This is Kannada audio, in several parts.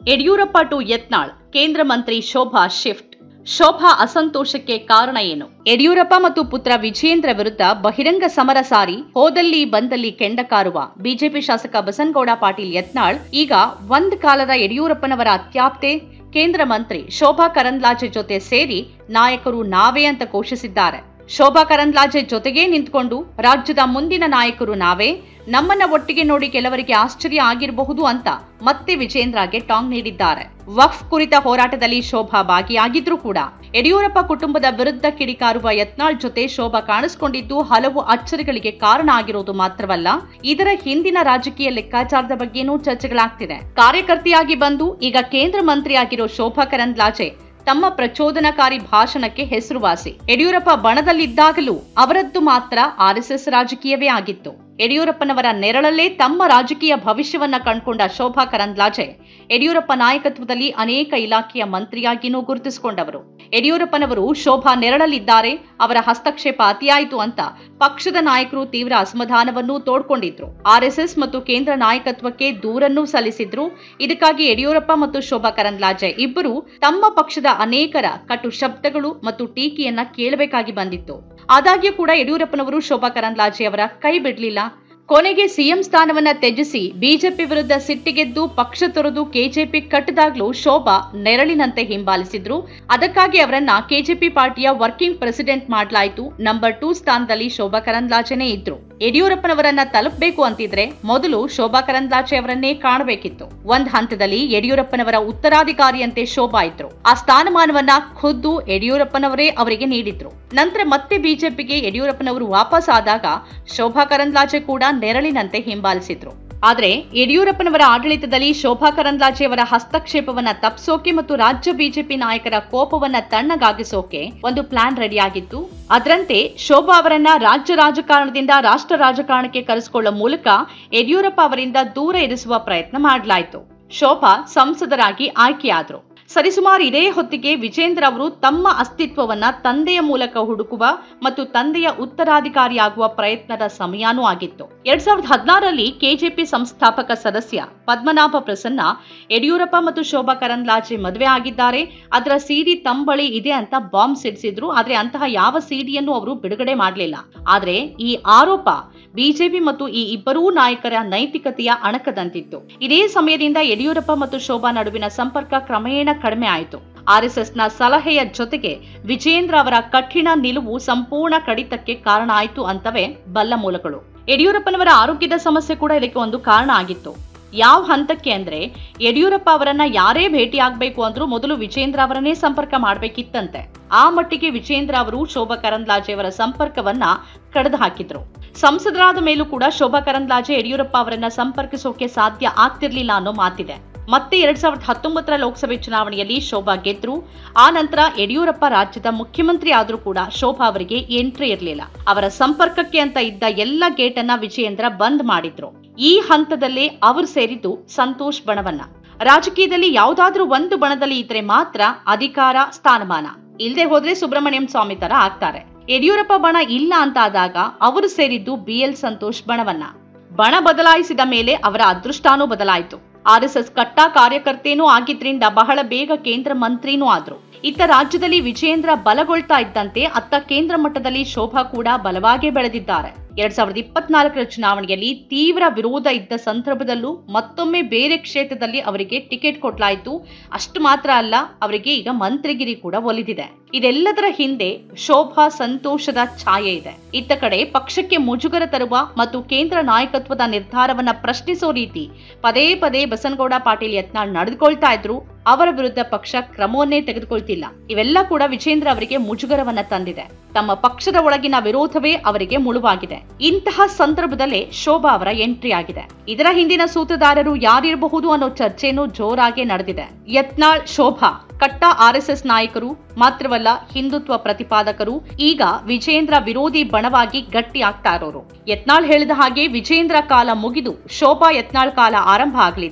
ಯಡಿಯೂರಪ್ಪ ಟು ಯತ್ನಾಳ್ ಕೇಂದ್ರ ಮಂತ್ರಿ ಶೋಭಾ ಶಿಫ್ಟ್ ಶೋಭಾ ಅಸಂತೋಷಕ್ಕೆ ಕಾರಣ ಏನು ಯಡಿಯೂರಪ್ಪ ಮತ್ತು ಪುತ್ರ ವಿಜಯೇಂದ್ರ ವಿರುದ್ಧ ಬಹಿರಂಗ ಸಮರ ಸಾರಿ ಹೋದಲ್ಲಿ ಬಂದಲ್ಲಿ ಕೆಂಡ ಕಾರುವ ಬಿಜೆಪಿ ಶಾಸಕ ಬಸನಗೌಡ ಪಾಟೀಲ್ ಯತ್ನಾಳ್ ಈಗ ಒಂದ್ ಕಾಲದ ಯಡಿಯೂರಪ್ಪನವರ ಅತ್ಯಾಪ್ತೆ ಕೇಂದ್ರ ಮಂತ್ರಿ ಶೋಭಾ ಕರಂದ್ಲಾಜೆ ಜೊತೆ ಸೇರಿ ನಾಯಕರು ನಾವೇ ಅಂತ ಘೋಷಿಸಿದ್ದಾರೆ ಶೋಭಾ ಕರಂದ್ಲಾಜೆ ಜೊತೆಗೇ ನಿಂತ್ಕೊಂಡು ರಾಜ್ಯದ ಮುಂದಿನ ನಾಯಕರು ನಾವೇ ನಮ್ಮನ್ನ ಒಟ್ಟಿಗೆ ನೋಡಿ ಕೆಲವರಿಗೆ ಆಶ್ಚರ್ಯ ಆಗಿರಬಹುದು ಅಂತ ಮತ್ತೆ ವಿಜೇಂದ್ರಗೆ ಟಾಂಗ್ ನೀಡಿದ್ದಾರೆ ವಕ್ಫ್ ಕುರಿತ ಹೋರಾಟದಲ್ಲಿ ಶೋಭಾ ಭಾಗಿಯಾಗಿದ್ರೂ ಕೂಡ ಯಡಿಯೂರಪ್ಪ ಕುಟುಂಬದ ವಿರುದ್ಧ ಕಿಡಿಕಾರುವ ಯತ್ನಾಳ್ ಜೊತೆ ಶೋಭಾ ಕಾಣಿಸಿಕೊಂಡಿದ್ದು ಹಲವು ಅಚ್ಚರಿಗಳಿಗೆ ಕಾರಣ ಆಗಿರೋದು ಮಾತ್ರವಲ್ಲ ಇದರ ಹಿಂದಿನ ರಾಜಕೀಯ ಲೆಕ್ಕಾಚಾರದ ಬಗ್ಗೆನೂ ಚರ್ಚೆಗಳಾಗ್ತಿದೆ ಕಾರ್ಯಕರ್ತೆಯಾಗಿ ಬಂದು ಈಗ ಕೇಂದ್ರ ಮಂತ್ರಿಯಾಗಿರೋ ಶೋಭಾ ಕರಂದ್ಲಾಜೆ ತಮ್ಮ ಪ್ರಚೋದನಕಾರಿ ಭಾಷಣಕ್ಕೆ ಹೆಸರುವಾಸಿ ಯಡಿಯೂರಪ್ಪ ಬಣದಲ್ಲಿದ್ದಾಗಲೂ ಅವರದ್ದು ಮಾತ್ರ ಆರ್ಎಸ್ಎಸ್ ರಾಜಕೀಯವೇ ಆಗಿತ್ತು ಯಡಿಯೂರಪ್ಪನವರ ನೆರಳಲ್ಲೇ ತಮ್ಮ ರಾಜಕೀಯ ಭವಿಷ್ಯವನ್ನ ಕಂಡುಕೊಂಡ ಶೋಭಾ ಕರಂದ್ಲಾಜೆ ಯಡಿಯೂರಪ್ಪ ನಾಯಕತ್ವದಲ್ಲಿ ಅನೇಕ ಇಲಾಖೆಯ ಮಂತ್ರಿಯಾಗಿನೂ ಗುರುತಿಸಿಕೊಂಡವರು ಯಡಿಯೂರಪ್ಪನವರು ಶೋಭಾ ನೆರಳಲ್ಲಿದ್ದಾರೆ ಅವರ ಹಸ್ತಕ್ಷೇಪ ಅತಿಯಾಯಿತು ಅಂತ ಪಕ್ಷದ ನಾಯಕರು ತೀವ್ರ ಅಸಮಾಧಾನವನ್ನೂ ತೋಡ್ಕೊಂಡಿದ್ರು ಆರ್ಎಸ್ಎಸ್ ಮತ್ತು ಕೇಂದ್ರ ನಾಯಕತ್ವಕ್ಕೆ ದೂರನ್ನೂ ಸಲ್ಲಿಸಿದ್ರು ಇದಕ್ಕಾಗಿ ಯಡಿಯೂರಪ್ಪ ಮತ್ತು ಶೋಭಾ ಕರಂದ್ಲಾಜೆ ಇಬ್ಬರು ತಮ್ಮ ಪಕ್ಷದ ಅನೇಕರ ಕಟು ಶಬ್ದಗಳು ಮತ್ತು ಟೀಕೆಯನ್ನ ಕೇಳಬೇಕಾಗಿ ಬಂದಿತ್ತು ಆದಾಗ್ಯೂ ಕೂಡ ಯಡಿಯೂರಪ್ಪನವರು ಶೋಭಾ ಕರಂದ್ಲಾಜೆ ಅವರ ಕೈ ಬಿಡಲಿಲ್ಲ ಕೊನೆಗೆ ಸಿಎಂ ಸ್ಥಾನವನ್ನ ತ್ಯಜಿಸಿ ಬಿಜೆಪಿ ವಿರುದ್ಧ ಸಿಟ್ಟಿಗೆದ್ದು ಪಕ್ಷ ತೊರೆದು ಕೆಜೆಪಿ ಕಟ್ಟಿದಾಗ್ಲೂ ಶೋಭಾ ನೆರಳಿನಂತೆ ಹಿಂಬಾಲಿಸಿದ್ರು ಅದಕ್ಕಾಗಿ ಅವರನ್ನ ಕೆಜೆಪಿ ಪಾರ್ಟಿಯ ವರ್ಕಿಂಗ್ ಪ್ರೆಸಿಡೆಂಟ್ ಮಾಡಲಾಯಿತು ನಂಬರ್ ಟೂ ಸ್ಥಾನದಲ್ಲಿ ಶೋಭಾ ಕರಂದ್ಲಾಜೆನೇ ಇದ್ರು ಯಡಿಯೂರಪ್ಪನವರನ್ನ ತಲುಪಬೇಕು ಅಂತಿದ್ರೆ ಮೊದಲು ಶೋಭಾ ಕರಂದ್ಲಾಜೆ ಅವರನ್ನೇ ಕಾಣಬೇಕಿತ್ತು ಒಂದ್ ಹಂತದಲ್ಲಿ ಯಡಿಯೂರಪ್ಪನವರ ಉತ್ತರಾಧಿಕಾರಿಯಂತೆ ಶೋಭಾ ಇದ್ರು ಆ ಸ್ಥಾನಮಾನವನ್ನ ಖುದ್ದು ಯಡಿಯೂರಪ್ಪನವರೇ ಅವರಿಗೆ ನೀಡಿದ್ರು ನಂತರ ಮತ್ತೆ ಬಿಜೆಪಿಗೆ ಯಡಿಯೂರಪ್ಪನವರು ವಾಪಸ್ ಆದಾಗ ಶೋಭಾ ಕರಂದ್ಲಾಜೆ ಕೂಡ ನೆರಳಿನಂತೆ ಹಿಂಬಾಲಿಸಿದ್ರು ಆದ್ರೆ ಯಡಿಯೂರಪ್ಪನವರ ಆಡಳಿತದಲ್ಲಿ ಶೋಭಾ ಕರಂದ್ಲಾಜೆಯವರ ಹಸ್ತಕ್ಷೇಪವನ್ನ ತಪ್ಪಿಸೋಕೆ ಮತ್ತು ರಾಜ್ಯ ಬಿಜೆಪಿ ನಾಯಕರ ಕೋಪವನ್ನ ತಣ್ಣಗಾಗಿಸೋಕೆ ಒಂದು ಪ್ಲಾನ್ ರೆಡಿಯಾಗಿತ್ತು ಅದರಂತೆ ಶೋಭಾ ಅವರನ್ನ ರಾಜ್ಯ ರಾಜಕಾರಣದಿಂದ ರಾಷ್ಟ್ರ ರಾಜಕಾರಣಕ್ಕೆ ಕರೆಸಿಕೊಳ್ಳುವ ಮೂಲಕ ಯಡಿಯೂರಪ್ಪ ಅವರಿಂದ ದೂರ ಇರಿಸುವ ಪ್ರಯತ್ನ ಮಾಡಲಾಯಿತು ಶೋಭಾ ಸಂಸದರಾಗಿ ಆಯ್ಕೆಯಾದ್ರು ಸರಿಸುಮಾರು ಇದೇ ಹೊತ್ತಿಗೆ ವಿಜೇಂದ್ರ ಅವರು ತಮ್ಮ ಅಸ್ತಿತ್ವವನ್ನ ತಂದೆಯ ಮೂಲಕ ಹುಡುಕುವ ಮತ್ತು ತಂದೆಯ ಉತ್ತರಾಧಿಕಾರಿಯಾಗುವ ಪ್ರಯತ್ನದ ಸಮಯನೂ ಆಗಿತ್ತು ಎರಡ್ ಸಾವಿರದ ಹದಿನಾರರಲ್ಲಿ ಕೆಜೆಪಿ ಸಂಸ್ಥಾಪಕ ಸದಸ್ಯ ಪದ್ಮನಾಭ ಪ್ರಸನ್ನ ಯಡಿಯೂರಪ್ಪ ಮತ್ತು ಶೋಭಾ ಕರಂದ್ಲಾಜೆ ಮದುವೆ ಆಗಿದ್ದಾರೆ ಅದರ ಸಿಡಿ ತಂಬಳಿ ಇದೆ ಅಂತ ಬಾಂಬ್ ಸಿಡಿಸಿದ್ರು ಆದ್ರೆ ಅಂತಹ ಯಾವ ಸಿಡಿಯನ್ನು ಅವರು ಬಿಡುಗಡೆ ಮಾಡಲಿಲ್ಲ ಆದ್ರೆ ಈ ಆರೋಪ ಬಿಜೆಪಿ ಮತ್ತು ಈ ಇಬ್ಬರೂ ನಾಯಕರ ನೈತಿಕತೆಯ ಅಣಕದಂತಿತ್ತು ಇದೇ ಸಮಯದಿಂದ ಯಡಿಯೂರಪ್ಪ ಮತ್ತು ಶೋಭಾ ನಡುವಿನ ಸಂಪರ್ಕ ಕ್ರಮೇಣ ಕಡಿಮೆ ಆಯಿತು ಆರ್ಎಸ್ಎಸ್ನ ಸಲಹೆಯ ಜೊತೆಗೆ ವಿಜೇಂದ್ರ ಅವರ ಕಠಿಣ ನಿಲುವು ಸಂಪೂರ್ಣ ಕಡಿತಕ್ಕೆ ಕಾರಣ ಆಯಿತು ಅಂತವೇ ಬಲ್ಲ ಮೂಲಗಳು ಯಡಿಯೂರಪ್ಪನವರ ಆರೋಗ್ಯದ ಸಮಸ್ಯೆ ಕೂಡ ಇದಕ್ಕೆ ಒಂದು ಕಾರಣ ಆಗಿತ್ತು ಯಾವ ಹಂತಕ್ಕೆ ಅಂದ್ರೆ ಯಡಿಯೂರಪ್ಪ ಅವರನ್ನ ಯಾರೇ ಭೇಟಿ ಆಗ್ಬೇಕು ಅಂದ್ರೂ ಮೊದಲು ವಿಜೇಂದ್ರ ಅವರನ್ನೇ ಸಂಪರ್ಕ ಮಾಡ್ಬೇಕಿತ್ತಂತೆ ಆ ಮಟ್ಟಿಗೆ ವಿಜೇಂದ್ರ ಅವರು ಶೋಭಾ ಕರಂದ್ಲಾಜೆ ಅವರ ಸಂಪರ್ಕವನ್ನ ಕಡಿದು ಹಾಕಿದ್ರು ಸಂಸದರಾದ ಮೇಲೂ ಕೂಡ ಶೋಭಾ ಕರಂದ್ಲಾಜೆ ಯಡಿಯೂರಪ್ಪ ಅವರನ್ನ ಸಂಪರ್ಕಿಸೋಕೆ ಸಾಧ್ಯ ಆಗ್ತಿರ್ಲಿಲ್ಲ ಅನ್ನೋ ಮಾತಿದೆ ಮತ್ತೆ ಎರಡ್ ಸಾವಿರದ ಹತ್ತೊಂಬತ್ತರ ಲೋಕಸಭೆ ಚುನಾವಣೆಯಲ್ಲಿ ಶೋಭಾ ಗೆದ್ರು ಆ ನಂತರ ಯಡಿಯೂರಪ್ಪ ರಾಜ್ಯದ ಮುಖ್ಯಮಂತ್ರಿ ಆದ್ರೂ ಕೂಡ ಶೋಭಾ ಅವರಿಗೆ ಎಂಟ್ರಿ ಇರಲಿಲ್ಲ ಅವರ ಸಂಪರ್ಕಕ್ಕೆ ಅಂತ ಇದ್ದ ಎಲ್ಲ ಗೇಟನ್ನ ವಿಜಯೇಂದ್ರ ಬಂದ್ ಮಾಡಿದ್ರು ಈ ಹಂತದಲ್ಲೇ ಅವರು ಸೇರಿದ್ದು ಸಂತೋಷ್ ಬಣವನ್ನ ರಾಜಕೀಯದಲ್ಲಿ ಯಾವುದಾದ್ರೂ ಒಂದು ಬಣದಲ್ಲಿ ಇದ್ರೆ ಮಾತ್ರ ಅಧಿಕಾರ ಸ್ಥಾನಮಾನ ಇಲ್ಲದೆ ಹೋದ್ರೆ ಸುಬ್ರಹ್ಮಣ್ಯಂ ಸ್ವಾಮಿ ತರ ಆಗ್ತಾರೆ ಯಡಿಯೂರಪ್ಪ ಬಣ ಇಲ್ಲ ಅಂತ ಆದಾಗ ಅವರು ಸೇರಿದ್ದು ಬಿ ಎಲ್ ಸಂತೋಷ್ ಬಣವನ್ನ ಬಣ ಬದಲಾಯಿಸಿದ ಮೇಲೆ ಅವರ ಅದೃಷ್ಟಾನೂ ಬದಲಾಯಿತು ಆರ್ಎಸ್ಎಸ್ ಕಟ್ಟ ಕಾರ್ಯಕರ್ತೇನೂ ಆಗಿದ್ರಿಂದ ಬಹಳ ಬೇಗ ಕೇಂದ್ರ ಮಂತ್ರಿನೂ ಆದ್ರು ಇತ್ತ ರಾಜ್ಯದಲ್ಲಿ ವಿಜಯೇಂದ್ರ ಬಲಗೊಳ್ತಾ ಇದ್ದಂತೆ ಅತ್ತ ಕೇಂದ್ರ ಮಟ್ಟದಲ್ಲಿ ಶೋಭಾ ಕೂಡ ಬಲವಾಗೇ ಬೆಳೆದಿದ್ದಾರೆ ಎರಡ್ ಸಾವಿರದ ಇಪ್ಪತ್ನಾಲ್ಕರ ಚುನಾವಣೆಯಲ್ಲಿ ತೀವ್ರ ವಿರೋಧ ಇದ್ದ ಸಂದರ್ಭದಲ್ಲೂ ಮತ್ತೊಮ್ಮೆ ಬೇರೆ ಕ್ಷೇತ್ರದಲ್ಲಿ ಅವರಿಗೆ ಟಿಕೆಟ್ ಕೊಟ್ಲಾಯಿತು ಅಷ್ಟು ಮಾತ್ರ ಅಲ್ಲ ಅವರಿಗೆ ಈಗ ಮಂತ್ರಿಗಿರಿ ಕೂಡ ಒಲಿದಿದೆ ಇದೆಲ್ಲದರ ಹಿಂದೆ ಶೋಭಾ ಸಂತೋಷದ ಛಾಯೆ ಇದೆ ಇತ್ತ ಕಡೆ ಪಕ್ಷಕ್ಕೆ ಮುಜುಗರ ತರುವ ಮತ್ತು ಕೇಂದ್ರ ನಾಯಕತ್ವದ ನಿರ್ಧಾರವನ್ನ ಪ್ರಶ್ನಿಸೋ ರೀತಿ ಪದೇ ಪದೇ ಬಸನಗೌಡ ಪಾಟೀಲ್ ಯತ್ನಾಳ್ ನಡೆದುಕೊಳ್ತಾ ಇದ್ರು ಅವರ ವಿರುದ್ಧ ಪಕ್ಷ ಕ್ರಮವನ್ನೇ ತೆಗೆದುಕೊಳ್ತಿಲ್ಲ ಇವೆಲ್ಲ ಕೂಡ ವಿಜೇಂದ್ರ ಅವರಿಗೆ ಮುಜುಗರವನ್ನ ತಂದಿದೆ ತಮ್ಮ ಪಕ್ಷದ ಒಳಗಿನ ವಿರೋಧವೇ ಅವರಿಗೆ ಮುಳುವಾಗಿದೆ ಇಂತಹ ಸಂದರ್ಭದಲ್ಲೇ ಶೋಭಾ ಅವರ ಎಂಟ್ರಿ ಆಗಿದೆ ಇದರ ಹಿಂದಿನ ಸೂತ್ರಧಾರರು ಯಾರಿರಬಹುದು ಅನ್ನೋ ಚರ್ಚೆನೂ ಜೋರಾಗಿ ನಡೆದಿದೆ ಯತ್ನಾಳ್ ಶೋಭಾ ಕಟ್ಟ ಆರ್ಎಸ್ಎಸ್ ನಾಯಕರು ಮಾತ್ರವಲ್ಲ ಹಿಂದುತ್ವ ಪ್ರತಿಪಾದಕರು ಈಗ ವಿಜೇಂದ್ರ ವಿರೋಧಿ ಬಣವಾಗಿ ಗಟ್ಟಿ ಆಗ್ತಾ ಇರೋರು ಯತ್ನಾಳ್ ಹೇಳಿದ ಹಾಗೆ ವಿಜೇಂದ್ರ ಕಾಲ ಮುಗಿದು ಶೋಭಾ ಯತ್ನಾಳ್ ಕಾಲ ಆರಂಭ ಆಗ್ಲಿದ್ಯಾ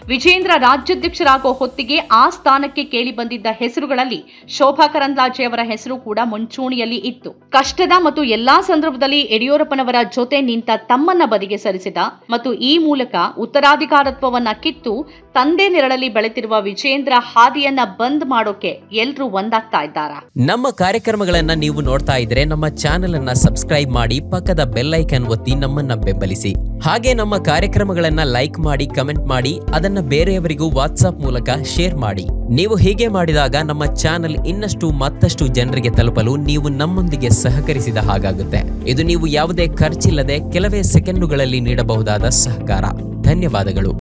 ವಿಜೇಂದ್ರ ರಾಜ್ಯಾಧ್ಯಕ್ಷರಾಗೋ ಹೊತ್ತಿಗೆ ಆ ಸ್ಥಾನಕ್ಕೆ ಕೇಳಿ ಬಂದಿದ್ದ ಹೆಸರುಗಳಲ್ಲಿ ಶೋಭಾ ಕರಂದ್ಲಾಜೆ ಅವರ ಹೆಸರು ಕೂಡ ಮುಂಚೂಣಿಯಲ್ಲಿ ಇತ್ತು ಕಷ್ಟದ ಮತ್ತು ಎಲ್ಲಾ ಸಂದರ್ಭದಲ್ಲಿ ಯಡಿಯೂರಪ್ಪನವರ ಜೊತೆ ನಿಂತ ತಮ್ಮನ್ನ ಬದಿಗೆ ಸರಿಸಿದ ಮತ್ತು ಈ ಮೂಲಕ ಉತ್ತರಾಧಿಕಾರತ್ವವನ್ನ ಕಿತ್ತು ತಂದೆ ನೆರಳಲ್ಲಿ ಬೆಳೆತಿರುವ ವಿಜೇಂದ್ರ ಹಾದಿಯನ್ನ ಬಂದ್ ಮಾಡೋಕೆ ಎಲ್ರೂ ಒಂದಾಗ್ತಾ ಇದ್ದಾರಾ ನಮ್ಮ ಕಾರ್ಯಕ್ರಮಗಳನ್ನ ನೀವು ನೋಡ್ತಾ ಇದ್ರೆ ನಮ್ಮ ಚಾನೆಲ್ ಅನ್ನ ಸಬ್ಸ್ಕ್ರೈಬ್ ಮಾಡಿ ಪಕ್ಕದ ಬೆಲ್ ಐಕನ್ ಒತ್ತಿ ನಮ್ಮನ್ನ ಬೆಂಬಲಿಸಿ ಹಾಗೆ ನಮ್ಮ ಕಾರ್ಯಕ್ರಮಗಳನ್ನ ಲೈಕ್ ಮಾಡಿ ಕಮೆಂಟ್ ಮಾಡಿ ಅದನ್ನ ಬೇರೆಯವರಿಗೂ ವಾಟ್ಸ್ಆಪ್ ಮೂಲಕ ಶೇರ್ ಮಾಡಿ ನೀವು ಹೀಗೆ ಮಾಡಿದಾಗ ನಮ್ಮ ಚಾನೆಲ್ ಇನ್ನಷ್ಟು ಮತ್ತಷ್ಟು ಜನರಿಗೆ ತಲುಪಲು ನೀವು ನಮ್ಮೊಂದಿಗೆ ಸಹಕರಿಸಿದ ಹಾಗಾಗುತ್ತೆ ಇದು ನೀವು ಯಾವುದೇ ಖರ್ಚಿಲ್ಲದೆ ಕೆಲವೇ ಸೆಕೆಂಡುಗಳಲ್ಲಿ ನೀಡಬಹುದಾದ ಸಹಕಾರ ಧನ್ಯವಾದಗಳು